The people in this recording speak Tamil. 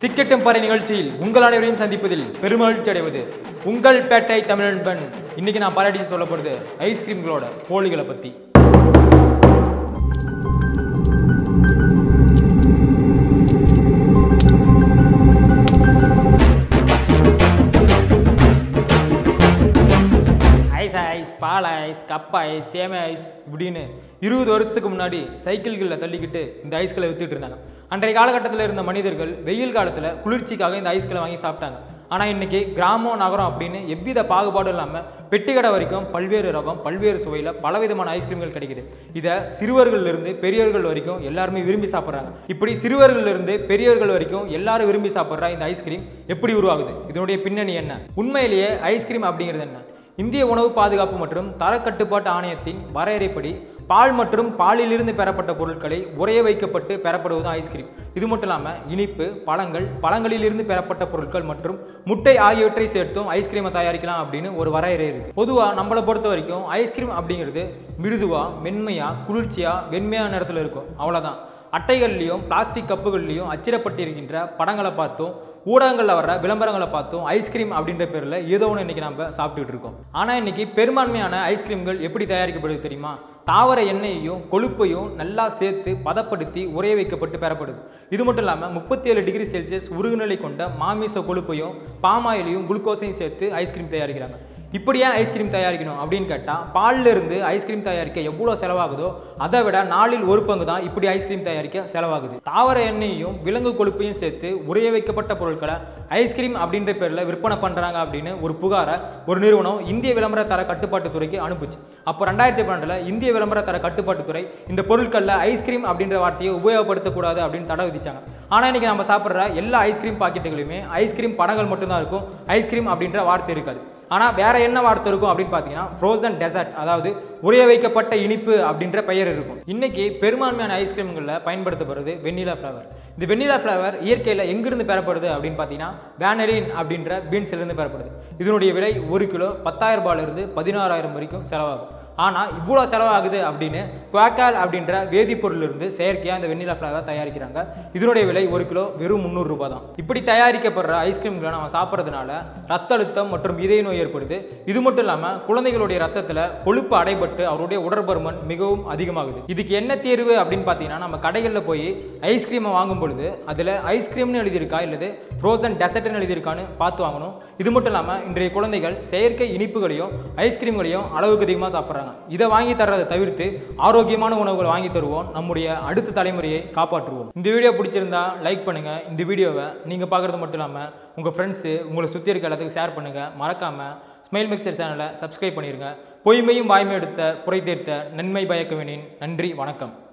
திக்கெட்டும் பாறை நிகழ்ச்சியில் உங்கள் அனைவரையும் சந்திப்பதில் பெருமகிழ்ச்சி அடைவது உங்கள் பேட்டை தமிழன்பன் இன்னைக்கு நான் பாராட்டி சொல்ல போகிறது ஐஸ்கிரீம்களோட போலிகளை பற்றி ice ice ball ice cup ice சேம ஐஸ் இப்படின்னு இருபது வருஷத்துக்கு முன்னாடி சைக்கிள்களில் தள்ளிக்கிட்டு இந்த ஐஸ்களை வித்துட்டு இருந்தாங்க அன்றைய காலகட்டத்தில் இருந்த மனிதர்கள் வெயில் காலத்தில் குளிர்ச்சிக்காக இந்த ஐஸ்களை வாங்கி சாப்பிட்டாங்க ஆனால் இன்னைக்கு கிராமம் நகரம் அப்படின்னு எவ்வித பாகுபாடும் இல்லாமல் பெட்டி கடை வரைக்கும் பல்வேறு ரகம் பல்வேறு சுவையில் பலவிதமான ஐஸ்கிரீம்கள் கிடைக்குது இதை சிறுவர்களிலிருந்து பெரியவர்கள் வரைக்கும் எல்லாருமே விரும்பி சாப்பிட்றாங்க இப்படி சிறுவர்களிலிருந்து பெரியவர்கள் வரைக்கும் எல்லாரும் விரும்பி சாப்பிட்ற இந்த ஐஸ்கிரீம் எப்படி உருவாகுது இதனுடைய பின்னணி என்ன உண்மையிலேயே ஐஸ்கிரீம் அப்படிங்கிறது என்ன இந்திய உணவு பாதுகாப்பு மற்றும் தரக்கட்டுப்பாட்டு ஆணையத்தின் வரையறைப்படி பால் மற்றும் பாலிலிருந்து பெறப்பட்ட பொருட்களை உறைய வைக்கப்பட்டு பெறப்படுவது ஐஸ்கிரீம் இது மட்டும் இல்லாமல் இனிப்பு பழங்கள் பழங்களிலிருந்து பெறப்பட்ட பொருட்கள் மற்றும் முட்டை ஆகியவற்றை சேர்த்தும் ஐஸ்கிரீமை தயாரிக்கலாம் அப்படின்னு ஒரு வரையறை இருக்கு பொதுவாக நம்மளை பொறுத்த வரைக்கும் ஐஸ்கிரீம் அப்படிங்கிறது மிருதுவா மென்மையா குளிர்ச்சியா வெண்மையான நேரத்தில் இருக்கும் அவ்வளோதான் அட்டைகள்லையும் பிளாஸ்டிக் கப்புகள்லையும் அச்சிடப்பட்டிருக்கின்ற படங்களை பார்த்தும் ஊடகங்களில் வர்ற விளம்பரங்களை பார்த்தும் ஐஸ்கிரீம் அப்படின்ற பேரில் ஏதோ ஒன்று இன்றைக்கி நம்ம சாப்பிட்டுட்டு இருக்கோம் ஆனால் இன்றைக்கி பெரும்பான்மையான ஐஸ்கிரீம்கள் எப்படி தயாரிக்கப்படுது தெரியுமா தாவர எண்ணெயையும் கொழுப்பையும் நல்லா சேர்த்து பதப்படுத்தி உறைய வைக்கப்பட்டு பெறப்படுது இது மட்டும் இல்லாமல் முப்பத்தி ஏழு டிகிரி செல்சியஸ் உருகுநிலை கொண்ட மாமிச கொழுப்பையும் பாமாயிலையும் குளுக்கோஸையும் சேர்த்து ஐஸ்கிரீம் தயாரிக்கிறாங்க இப்படி ஏன் ஐஸ்கிரீம் தயாரிக்கணும் அப்படின்னு கேட்டால் பால்ல இருந்து ஐஸ்கிரீம் தயாரிக்க எவ்வளோ செலவாகுதோ அதை விட நாளில் ஒரு பங்கு தான் இப்படி ஐஸ்கிரீம் தயாரிக்க செலவாகுது தாவர எண்ணெயையும் விலங்கு கொழுப்பையும் சேர்த்து உறைய வைக்கப்பட்ட பொருட்களை ஐஸ்கிரீம் அப்படின்ற பேரில் விற்பனை பண்ணுறாங்க அப்படின்னு ஒரு புகாரை ஒரு நிறுவனம் இந்திய விளம்பர தர கட்டுப்பாட்டுத்துறைக்கு அனுப்புச்சு அப்போ ரெண்டாயிரத்தி பன்னெண்டில் இந்திய விளம்பர தர கட்டுப்பாட்டுத்துறை இந்த பொருட்களில் ஐஸ்கிரீம் அப்படின்ற வார்த்தையை உபயோகப்படுத்தக்கூடாது அப்படின்னு தடை விதிச்சாங்க ஆனால் இன்றைக்கி நம்ம சாப்பிட்ற எல்லா ஐஸ்கிரீம் பாக்கெட்டுகளுமே ஐஸ்கிரீம் படங்கள் மட்டும்தான் இருக்கும் ஐஸ்கிரீம் அப்படின்ற வார்த்தை இருக்காது ஆனால் வேற என்ன வார்த்தை இருக்கும் அப்படின்னு பார்த்தீங்கன்னா ஃப்ரோசன் டெசர்ட் அதாவது உறைய வைக்கப்பட்ட இனிப்பு அப்படின்ற பெயர் இருக்கும் இன்னைக்கு பெரும்பான்மையான ஐஸ்கிரீம்களில் பயன்படுத்தப்படுறது வெண்ணிலா ஃப்ளவர் இந்த வெண்ணிலா ஃப்ளவர் இயற்கையில் எங்கிருந்து பெறப்படுது அப்படின்னு பார்த்தீங்கன்னா வேனரின் அப்படின்ற பீன்ஸ்லேருந்து பெறப்படுது இதனுடைய விலை ஒரு கிலோ பத்தாயிரம் ரூபாயிலிருந்து பதினாறாயிரம் வரைக்கும் செலவாகும் ஆனால் இவ்வளோ செலவாகுது அப்படின்னு குவாக்கால் அப்படின்ற வேதிப்பொருளிலிருந்து செயற்கையாக இந்த வெண்ணிலா ஃப்ளவர் தயாரிக்கிறாங்க இதனுடைய விலை ஒரு கிலோ வெறும் முந்நூறு ரூபாய் தான் இப்படி தயாரிக்கப்படுற ஐஸ்கிரீம்களை நம்ம சாப்பிட்றதுனால ரத்த அழுத்தம் மற்றும் இதய நோய் ஏற்படுது இது மட்டும் இல்லாமல் குழந்தைகளுடைய ரத்தத்தில் கொழுப்பு அடைபட்டு அவருடைய உடற்பருமன் மிகவும் அதிகமாகுது இதுக்கு என்ன தீர்வு அப்படின்னு பார்த்தீங்கன்னா நம்ம கடைகளில் போய் ஐஸ்கிரீமை வாங்கும் பொழுது அதில் ஐஸ்கிரீம்னு எழுதியிருக்கா இல்லது ஃப்ரோசன் டெசர்ட்னு எழுதியிருக்கான்னு பார்த்து வாங்கணும் இது மட்டும் இல்லாமல் இன்றைய குழந்தைகள் செயற்கை இனிப்புகளையும் ஐஸ்கிரீம்களையும் அளவுக்கு அதிகமாக சாப்பிட்றாங்க இதை வாங்கி தர்றதை தவிர்த்து ஆரோக்கியமான உணவுகள் வாங்கி தருவோம் நம்முடைய அடுத்த தலைமுறையை காப்பாற்றுவோம் இந்த வீடியோ பிடிச்சிருந்தா லைக் பண்ணுங்க இந்த வீடியோவை நீங்கள் பார்க்குறது மட்டும் இல்லாமல் உங்கள் ஃப்ரெண்ட்ஸு உங்களை சுற்றி இருக்க எல்லாத்துக்கும் ஷேர் பண்ணுங்கள் மறக்காமல் ஸ்மைல் மிக்சர் சேனலை சப்ஸ்கிரைப் பண்ணிடுங்க பொய்மையும் வாய்மை எடுத்த புரை தீர்த்த நன்மை பயக்கவேனின் நன்றி வணக்கம்